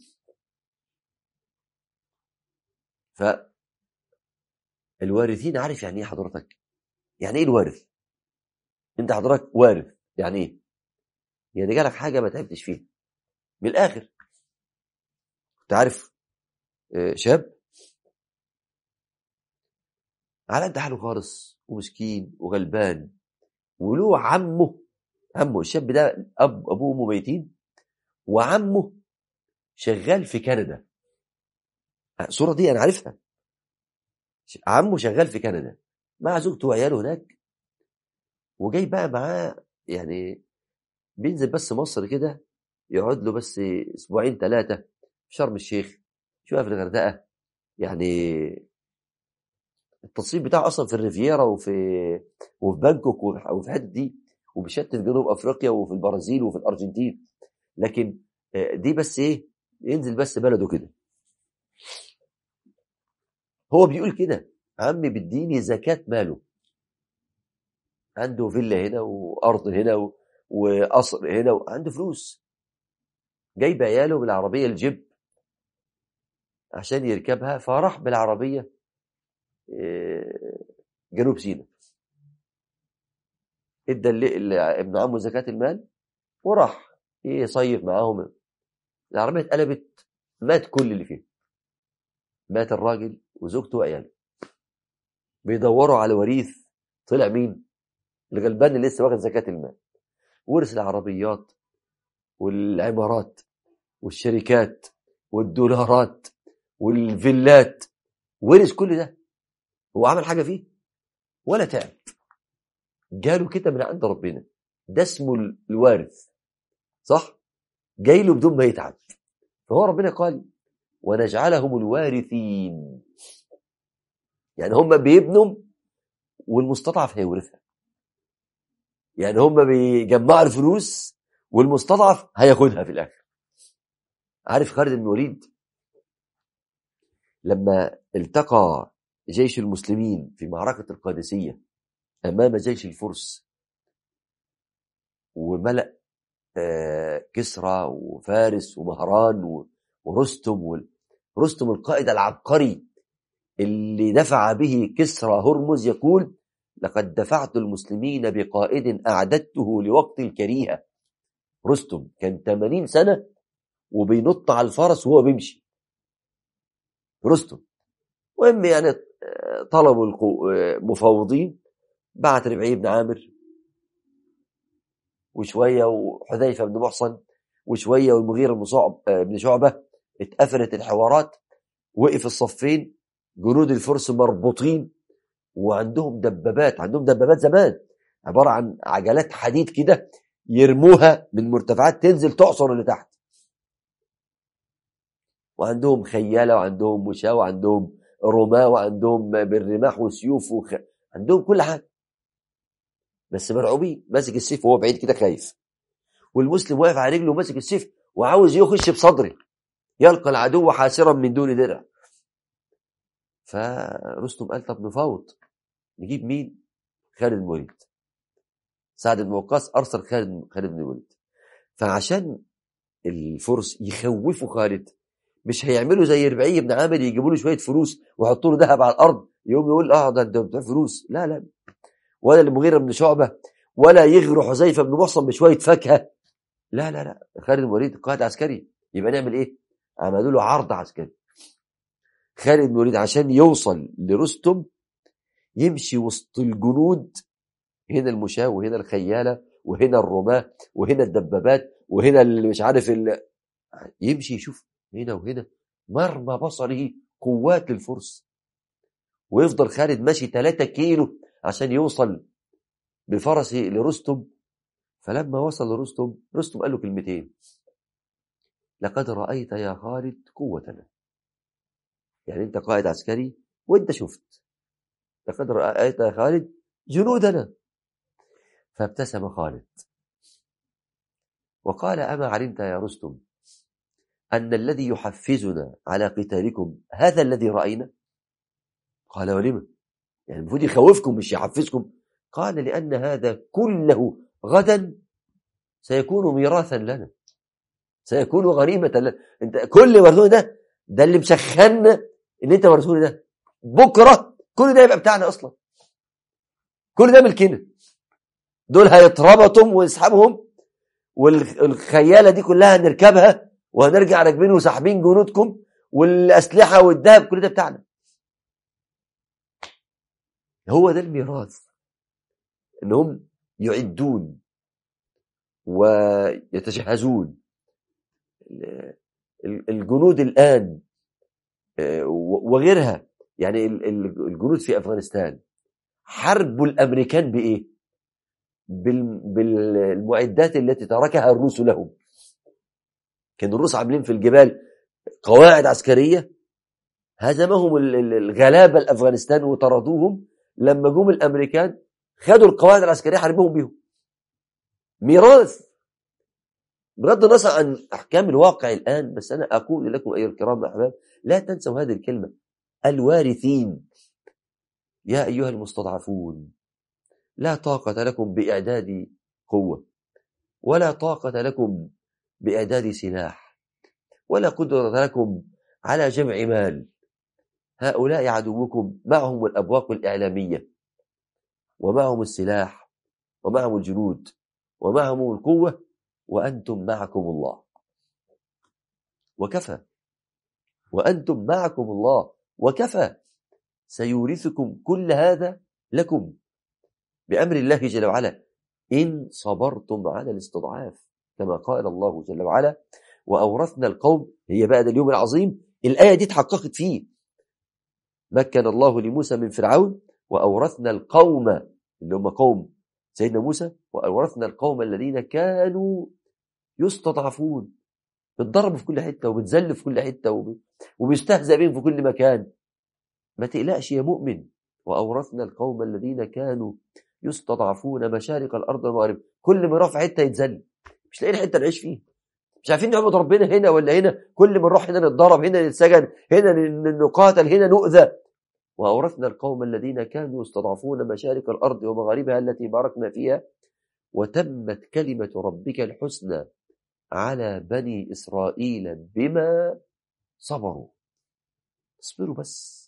ف الوارثين عارف يعني ايه حضرتك يعني ايه الوارث انت حضرتك وارث يعني ايه يعني جالك حاجه ما تعبتش فيها من الاخر انت عارف شاب على قد حاله خالص ومسكين وغلبان وله عمه عمه الشاب ده اب ابوه وامه ميتين وعمه شغال في كندا الصوره دي انا عارفها عمه شغال في كندا مع زوجته وعياله هناك وجاي بقى معاه يعني بينزل بس مصر كده يقعد له بس اسبوعين ثلاثه في شرم الشيخ شويه في الغردقه يعني التصريف بتاعه اصلا في الريفيرا وفي وفي بانكوك وفي الحته دي وبشتى جنوب افريقيا وفي البرازيل وفي الارجنتين لكن دي بس ايه ينزل بس بلده كده هو بيقول كده عمي بيديني زكاة ماله عنده فيلا هنا وارض هنا وقصر هنا وعنده فلوس جايب عياله بالعربيه الجيب عشان يركبها فراح بالعربيه آه، جنوب سيناء ادى ابن عمه زكاه المال وراح يصيف معاهم العربيه اتقلبت مات كل اللي فيها مات الراجل وزوجته وعياله بيدوروا على وريث طلع مين الغلبان اللي لسه واخد زكاه المال ورث العربيات والعمارات والشركات والدولارات والفيلات ورث كل ده هو عمل حاجه فيه ولا تعب جاله كده من عند ربنا ده اسمه الوارث صح جاي له بدون ما يتعب فهو ربنا قال ونجعلهم الوارثين يعني هم بيبنوا والمستضعف هيورثها يعني هم بيجمعوا الفلوس والمستضعف هياخدها في الاخر عارف خالد بن الوليد لما التقى جيش المسلمين في معركة القادسية أمام جيش الفرس وملأ آه، كسرى وفارس ومهران ورستم رستم القائد العبقري اللي دفع به كسرى هرمز يقول لقد دفعت المسلمين بقائد أعددته لوقت الكريهة رستم كان 80 سنة وبينط على الفرس وهو بيمشي رستم المهم يعني آه، طلبوا المفاوضين آه، بعت ربعي بن عامر وشويه وحذيفه بن محصن وشويه والمغيره بن صعب آه، بن شعبه اتقفلت الحوارات وقف الصفين جنود الفرس مربوطين وعندهم دبابات عندهم دبابات زمان عباره عن عجلات حديد كده يرموها من مرتفعات تنزل تعصر اللي تحت وعندهم خياله وعندهم مشاة وعندهم رماة وعندهم بالرماح وسيوف وخ... عندهم كل حاجه بس مرعوبين ماسك السيف وهو بعيد كده خايف والمسلم واقف على رجله وماسك السيف وعاوز يخش بصدره يلقى العدو حاسرا من دون درع فرستم قال طب نفاوض نجيب مين خالد بن الوليد سعد بن وقاص ارسل خالد خالد بن الوليد فعشان الفرس يخوفوا خالد مش هيعملوا زي ربعي بن عامر يجيبوا له شويه فلوس ويحطوا له ذهب على الارض يقوم يقول اه ده انت فلوس لا لا ولا المغيرة بن شعبة ولا يغرو حذيفة بن محصن بشوية فاكهة لا لا لا خالد بن الوليد قائد عسكري يبقى نعمل ايه عملوا له عرض عسكري خالد بن الوليد عشان يوصل لرستم يمشي وسط الجنود هنا المشاة وهنا الخيالة وهنا الرماة وهنا الدبابات وهنا اللي مش عارف اللي يمشي يشوف هنا وهنا مرمى بصره قوات للفرس ويفضل خالد ماشي 3 كيلو عشان يوصل بفرسه لرستم فلما وصل لرستم رستم قال له كلمتين لقد رأيت يا خالد قوتنا يعني انت قائد عسكري وانت شفت لقد رأيت يا خالد جنودنا فابتسم خالد وقال أما علمت يا رستم أن الذي يحفزنا على قتالكم هذا الذي رأينا قال ولم يعني المفروض يخوفكم مش يحفزكم قال لأن هذا كله غدا سيكون ميراثا لنا سيكون غنيمة لنا انت كل مرسول ده ده اللي مشخنا ان انت مرسول ده بكرة كل ده يبقى بتاعنا اصلا كل ده ملكنا دول هيتربطوا ويسحبهم والخيالة دي كلها نركبها وهنرجع راكبين وساحبين جنودكم والأسلحة والذهب كل ده بتاعنا هو ده الميراث انهم يعدون ويتجهزون الجنود الان آه، وغيرها يعني الجنود في افغانستان حربوا الامريكان بايه بالمعدات التي تركها الروس لهم كان الروس عاملين في الجبال قواعد عسكريه هزمهم الغلابه الافغانستان وطردوهم لما جم الامريكان خدوا القواعد العسكريه حاربوهم بيهم ميراث بغض النظر عن احكام الواقع الان بس انا اقول لكم ايها الكرام الاحباب لا تنسوا هذه الكلمه الوارثين يا ايها المستضعفون لا طاقة لكم بإعداد قوة ولا طاقة لكم بإعداد سلاح ولا قدرة لكم على جمع مال هؤلاء عدوكم معهم الأبواق الإعلامية ومعهم السلاح ومعهم الجنود ومعهم القوة وأنتم معكم الله وكفى وأنتم معكم الله وكفى سيورثكم كل هذا لكم بأمر الله جل وعلا إن صبرتم على الاستضعاف كما قال الله جل وعلا وأورثنا القوم هي بعد اليوم العظيم الآية دي تحققت فيه مكن الله لموسى من فرعون وأورثنا القوم اللي هم قوم سيدنا موسى وأورثنا القوم الذين كانوا يستضعفون بتضربوا في كل حتة وبتذلوا في كل حتة وبيستهزأ بهم في كل مكان ما تقلقش يا مؤمن وأورثنا القوم الذين كانوا يستضعفون مشارق الأرض والمغارب كل ما نروح في حتة يتذل مش لاقيين حتة نعيش فيها مش عارفين نعبد ربنا هنا ولا هنا كل ما نروح هنا نتضرب هنا نتسجن هنا نقاتل هنا نؤذى وأورثنا القوم الذين كانوا يستضعفون مشارق الأرض ومغاربها التي باركنا فيها وتمت كلمة ربك الحسنى على بني إسرائيل بما صبروا اصبروا بس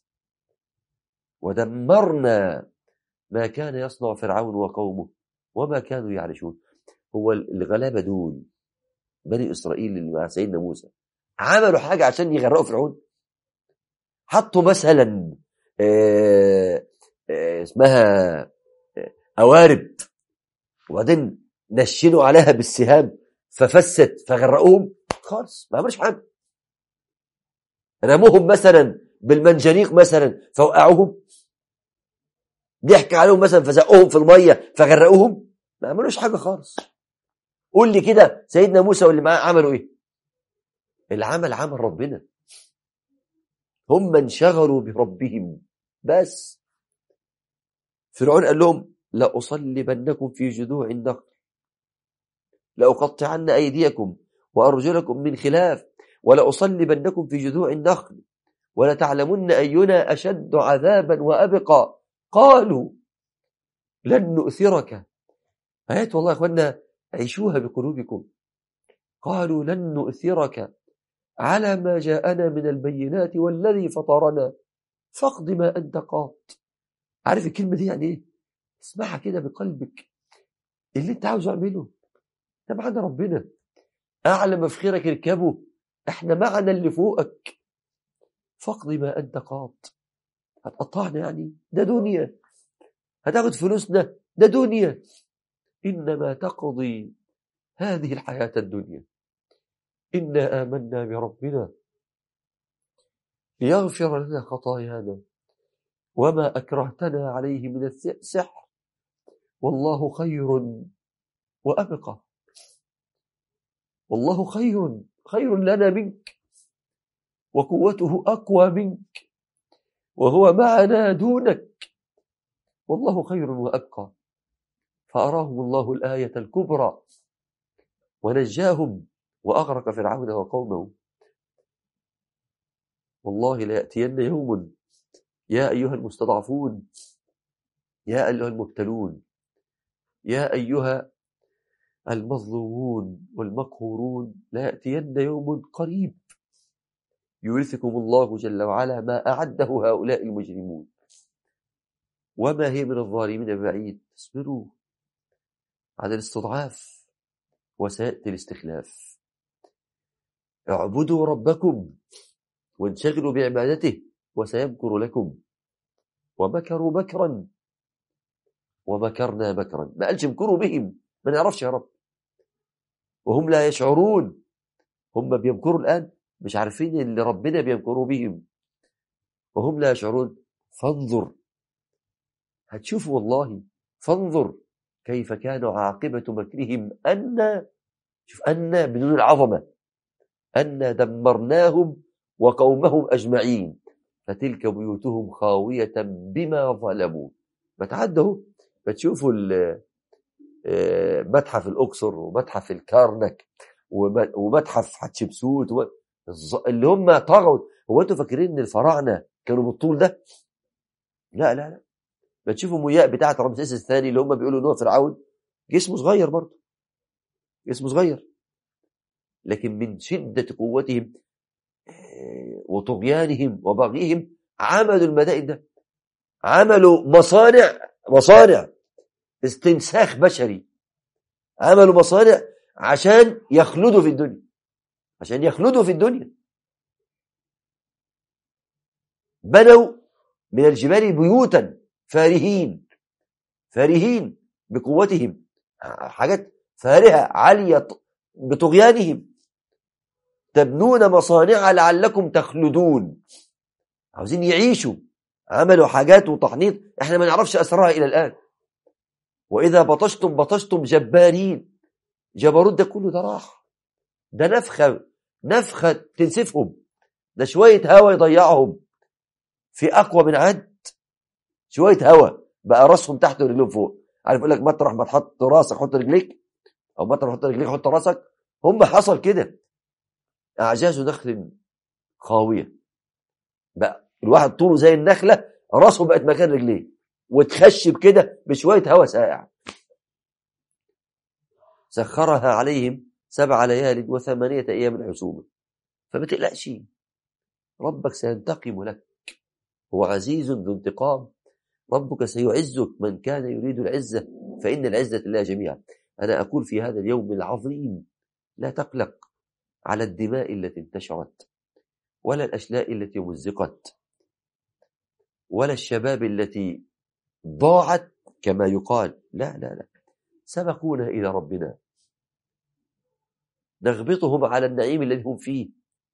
ودمرنا ما كان يصنع فرعون وقومه وما كانوا يعرشون هو الغلابة دول بني إسرائيل اللي مع سيدنا موسى عملوا حاجة عشان يغرقوا فرعون حطوا مثلا آه، آه، اسمها آه، أوارب وبعدين نشنوا عليها بالسهام ففست فغرقوهم خالص ما عملوش حاجة رموهم مثلا بالمنجنيق مثلا فوقعوهم ضحك عليهم مثلا فزقوهم في الميه فغرقوهم ما عملوش حاجه خالص قول لي كده سيدنا موسى واللي معاه عملوا ايه العمل عمل ربنا هم انشغلوا بربهم بس فرعون قال لهم لأصلبنكم في جذوع النخل لأقطعن أيديكم وأرجلكم من خلاف ولأصلبنكم في جذوع النخل ولتعلمن أينا أشد عذابا وأبقى قالوا لن نؤثرك آيات والله يا أخوانا عيشوها بقلوبكم قالوا لن نؤثرك على ما جاءنا من البينات والذي فطرنا فاقض ما أنت قاض عارف الكلمة دي يعني ايه اسمعها كده بقلبك اللي انت عاوز اعمله ده معانا ربنا اعلى ما في خيرك اركبه احنا معنا اللي فوقك فاقض ما انت قاض هتقطعنا يعني ده دنيا هتاخد فلوسنا ده دنيا إنما تقضي هذه الحياة الدنيا إنا آمنا بربنا ليغفر لنا خطايانا وما أكرهتنا عليه من السحر والله خير وأبقى والله خير خير لنا منك وقوته أقوى منك وهو معنا دونك والله خير وأبقى فأراهم الله الآية الكبرى ونجاهم وأغرق فرعون وقومه والله ليأتين يوم يا أيها المستضعفون يا أيها المبتلون يا أيها المظلومون والمقهورون ليأتين يوم قريب يورثكم الله جل وعلا ما أعده هؤلاء المجرمون وما هي من الظالمين بعيد اصبروا على الاستضعاف وسيأتي الاستخلاف اعبدوا ربكم وانشغلوا بعبادته وسيمكر لكم ومكروا مكرا ومكرنا مكرا ما قالش امكروا بهم ما نعرفش يا رب وهم لا يشعرون هم بيمكروا الآن مش عارفين اللي ربنا بيمكروا بهم وهم لا يشعرون فانظر هتشوفوا والله فانظر كيف كان عاقبة مكرهم أن شوف أن بدون العظمة أن دمرناهم وقومهم أجمعين فتلك بيوتهم خاوية بما ظلموا بتعدوا بتشوفوا آه، متحف الأقصر ومتحف الكارنك ومتحف حتشبسوت اللي هم طغوا هو انتوا فاكرين ان الفراعنه كانوا بالطول ده لا لا لا ما تشوفوا مياه بتاعه رمسيس الثاني اللي هم بيقولوا ان هو فرعون جسمه صغير برضه جسمه صغير لكن من شدة قوتهم آه، وطغيانهم وبغيهم عملوا المدائن ده عملوا مصانع مصانع استنساخ بشري عملوا مصانع عشان يخلدوا في الدنيا عشان يخلدوا في الدنيا بنوا من الجبال بيوتا فارهين فارهين بقوتهم حاجات فارهة عالية بطغيانهم تبنون مصانع لعلكم تخلدون عاوزين يعيشوا عملوا حاجات وتحنيط احنا ما نعرفش اسرارها الى الان واذا بطشتم بطشتم جبارين جبروت ده كله ده راح ده نفخه نفخه تنسفهم ده شويه هوا يضيعهم في اقوى من عد شويه هوا بقى راسهم تحت ورجلهم فوق عارف يقول لك مطرح ما تحط راسك حط رجليك او مطرح ما تحط رجليك حط راسك هم حصل كده اعجاز نخل خاويه بقى الواحد طوله زي النخله راسه بقت مكان رجليه وتخشب كده بشويه هواء ساقع سخرها عليهم سبع ليال وثمانيه ايام حسوما فما تقلقش ربك سينتقم لك هو عزيز ذو انتقام ربك سيعزك من كان يريد العزة فإن العزة لله جميعا أنا أقول في هذا اليوم العظيم لا تقلق على الدماء التي انتشرت ولا الأشلاء التي مزقت ولا الشباب التي ضاعت كما يقال لا لا لا سبقونا إلى ربنا نغبطهم على النعيم الذي هم فيه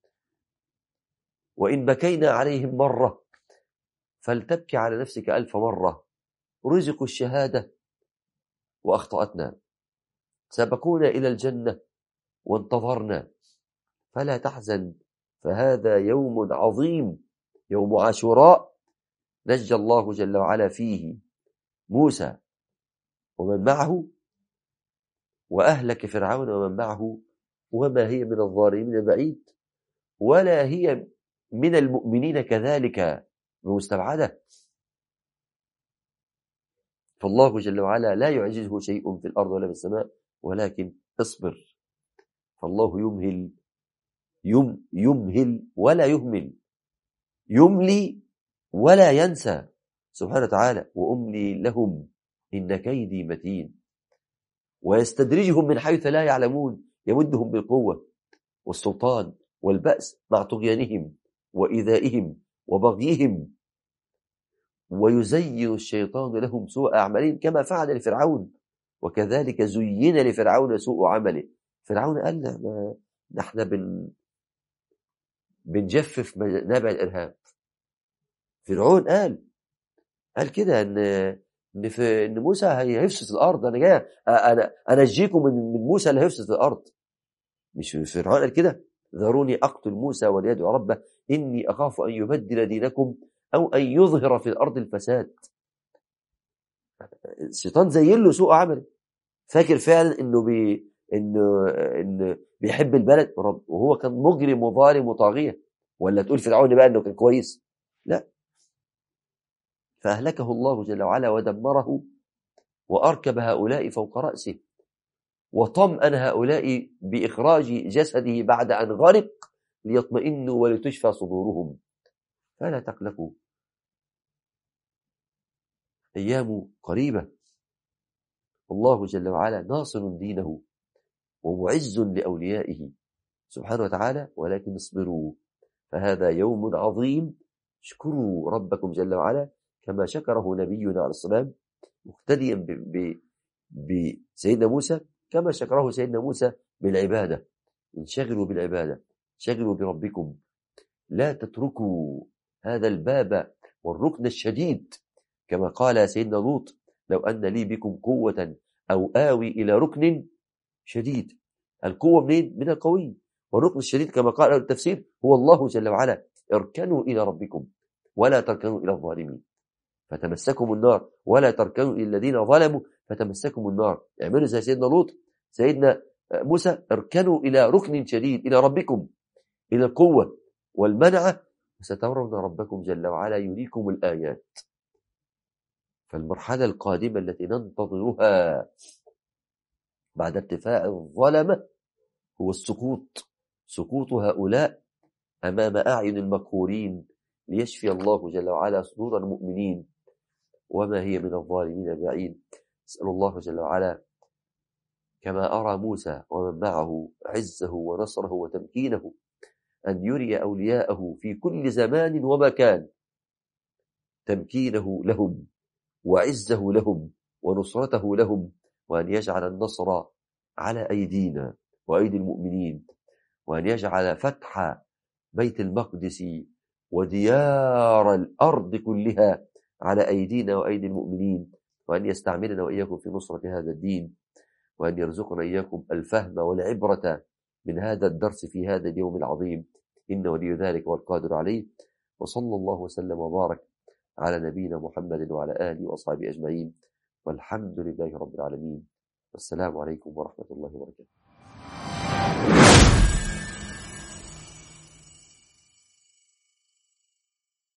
وإن بكينا عليهم مرة فلتبكي على نفسك ألف مرة رزقوا الشهادة وأخطأتنا سبقونا إلى الجنة وانتظرنا فلا تحزن فهذا يوم عظيم يوم عاشوراء نجى الله جل وعلا فيه موسى ومن معه وأهلك فرعون ومن معه وما هي من الظالمين بعيد ولا هي من المؤمنين كذلك بمستبعدة فالله جل وعلا لا يعجزه شيء في الأرض ولا في السماء ولكن اصبر فالله يمهل يم يمهل ولا يهمل يملي ولا ينسى سبحانه وتعالى وأملي لهم إن كيدي متين ويستدرجهم من حيث لا يعلمون يمدهم بالقوة والسلطان والبأس مع طغيانهم وإيذائهم وبغيهم ويزين الشيطان لهم سوء أعمالهم كما فعل لفرعون وكذلك زين لفرعون سوء عمله فرعون قال ما نحن بن بنجفف نبع الإرهاب فرعون قال قال كده ان ان في ان موسى هيفسد الارض انا جاي انا انجيكم من من موسى اللي هيفسد الارض مش فرعون قال كده ذروني اقتل موسى وليدعو ربه اني اخاف ان يبدل دينكم او ان يظهر في الارض الفساد الشيطان زين له سوء عمله فاكر فعلا انه بي انه انه بيحب البلد رب وهو كان مجرم وظالم وطاغيه ولا تقول فرعون بقى انه كان كويس لا فأهلكه الله جل وعلا ودمره وأركب هؤلاء فوق رأسه وطمأن هؤلاء بإخراج جسده بعد أن غرق ليطمئنوا ولتشفى صدورهم فلا تقلقوا أيام قريبة الله جل وعلا ناصر دينه ومعز لأوليائه سبحانه وتعالى ولكن اصبروا فهذا يوم عظيم اشكروا ربكم جل وعلا كما شكره نبينا عليه السلام مقتديا بسيدنا موسى كما شكره سيدنا موسى بالعبادة انشغلوا بالعبادة شغلوا بربكم لا تتركوا هذا الباب والركن الشديد كما قال سيدنا لوط لو أن لي بكم قوة أو آوي إلى ركن شديد القوة منين؟ من القوي والركن الشديد كما قال التفسير هو الله جل وعلا اركنوا إلى ربكم ولا تركنوا إلى الظالمين فتمسكم النار ولا تركنوا إلى الذين ظلموا فتمسكم النار اعملوا زي سيدنا لوط سيدنا موسى اركنوا إلى ركن شديد إلى ربكم إلى القوة والمنعة وسترون ربكم جل وعلا يريكم الآيات فالمرحلة القادمة التي ننتظرها بعد ارتفاع الظلمة هو السقوط سقوط هؤلاء أمام أعين المقهورين ليشفي الله جل وعلا صدور المؤمنين وما هي من الظالمين بعيد أسأل الله جل وعلا كما أرى موسى ومن معه عزه ونصره وتمكينه أن يري أولياءه في كل زمان ومكان تمكينه لهم وعزه لهم ونصرته لهم وأن يجعل النصر على أيدينا وأيدي المؤمنين وأن يجعل فتح بيت المقدس وديار الأرض كلها على أيدينا وأيدي المؤمنين وأن يستعملنا وإياكم في نصرة هذا الدين وأن يرزقنا إياكم الفهم والعبرة من هذا الدرس في هذا اليوم العظيم إن ولي ذلك والقادر عليه وصلى الله وسلم وبارك على نبينا محمد وعلى آله وأصحابه أجمعين والحمد لله رب العالمين والسلام عليكم ورحمة الله وبركاته